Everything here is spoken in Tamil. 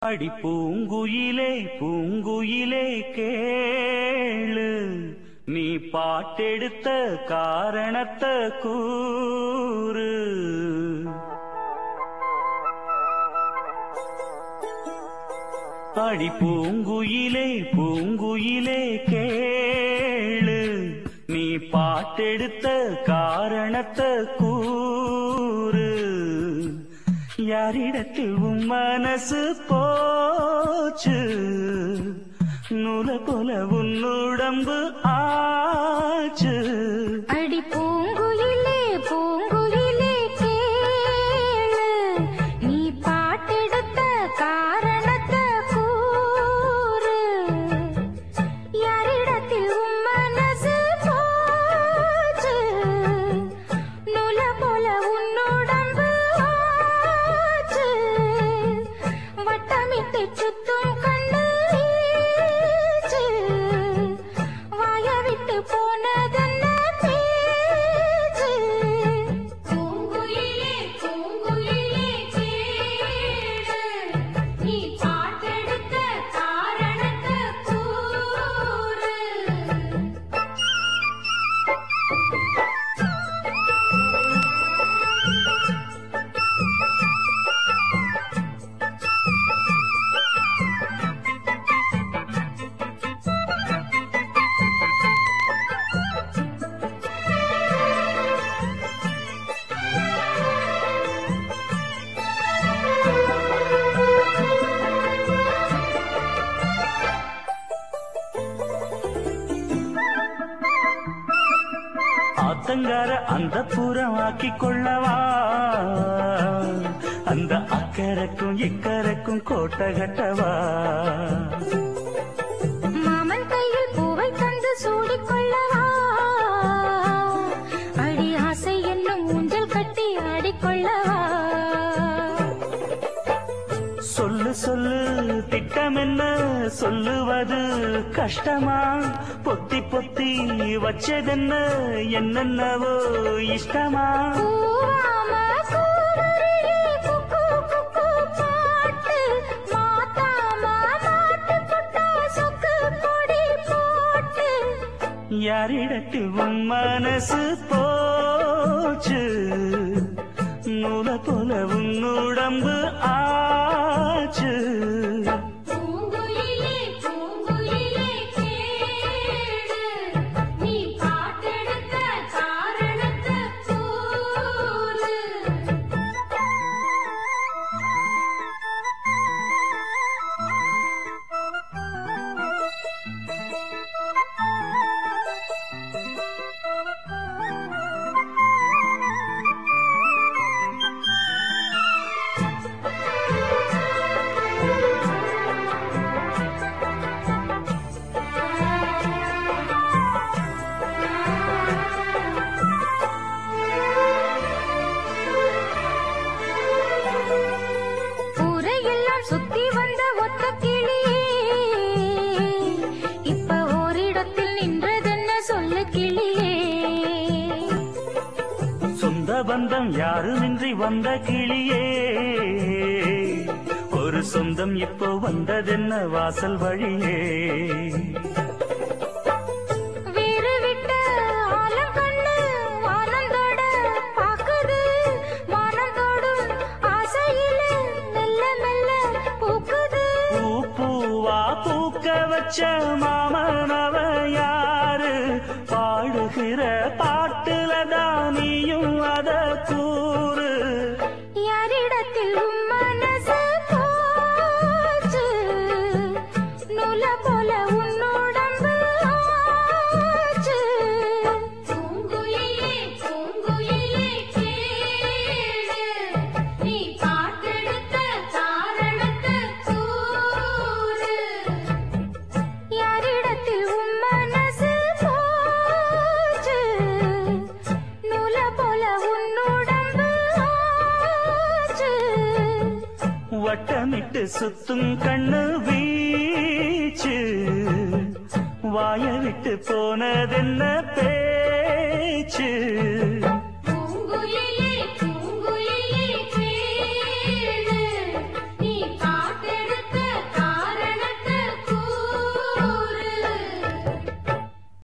அடி பூங்குயிலே பூங்குயிலே கேளு நீ பாட்டெடுத்த காரணத்தை கூறு அடி பூங்குயிலே பூங்குயிலே கேளு நீ பாட்டெடுத்த காரணத்தை கூறு யாரிடத்தில் உன் மனசு போச்சு நூல போல உன் உடம்பு ஆச்சு அடி பூங்குயிலே பூங்குயிலே கேளு நீ பாட்டெடுத்த காரணத்தை கூறு யாரிடத்தில் உன் மனசு போச்சு நூல போல உன் உடம்பு ஆச்சு வட்டமிட்டு சுத்தும் கண்ணு வீச்சு வாய விட்டு போனதென்ன பேச்சு பூங்குயிலே பூங்குயிலே கேளு நீ பாட்டெடுத்த காரணத்தை கூறு ஆத்தங்கார அந்த புறம் ஆக்கி கொள்ளவா அந்த அக்கறைக்கும் இக்கரைக்கும் கோட்டை கட்டவா மாமன் கையில் பூவை தந்து சூடிக்கொள்ளவா அடி ஆசை என்னும் ஊஞ்சல் கட்டி ஆடிக்கொள்ளவா சொல்லு சொல்லு திட்டம் என்ன சொல்லுவது கஷ்டமா பொத்தி பொத்தி வச்சதென்ன என்னென்னவோ இஷ்டமா பூவாம கூவருளி குக்கு குக்கு பாட்டு மாத்தாம மாட்டு புட்டா சொக்கு கொடி போட்டு யாரிடத்தில் உன் மனசு போச்சு நூல போல உன் உடம்பு ஆச்சு பூங்குயிலே பூங்குயிலே கேளு நீ பாட்டெடுத்த காரணத்தை கூறு ஊரையெல்லாம் சுத்தி வந்த ஒத்த கிளியே இப்ப ஓரிடத்தில் நின்றதென்ன சொல்லு கிளியே சொந்த பந்தம் யாருமின்றி வந்த கிளியே ஒரு சொந்தம் இப்போ வந்ததென்ன வாசல் வழியே வேறு விட்ட ஆலங்கண்ணு வானந்தோட பாக்குது வானந்தோடும் ஆசையில மெல்ல மெல்ல பூக்குது பூ பூவா பூக்க வச்ச மாமனவ யாரு பாடுகிற பாட்டுல தானியும் அத கூறு யாரிடத்தில் உன் மனசு போச்சு நூல போல உன் உடம்பு ஆச்சு பூங்குயிலே பூங்குயிலே கேளு நீ பாட்டெடுத்த காரணத்தை கூறு யாரிடத்தில் உன் மனசு போச்சு நூல போல உன் உடம்பு ஆச்சு வட்டமிட்டு சுத்தும் கண்ணு வீச்சு வாய விட்டு போனதென்ன பேச்சு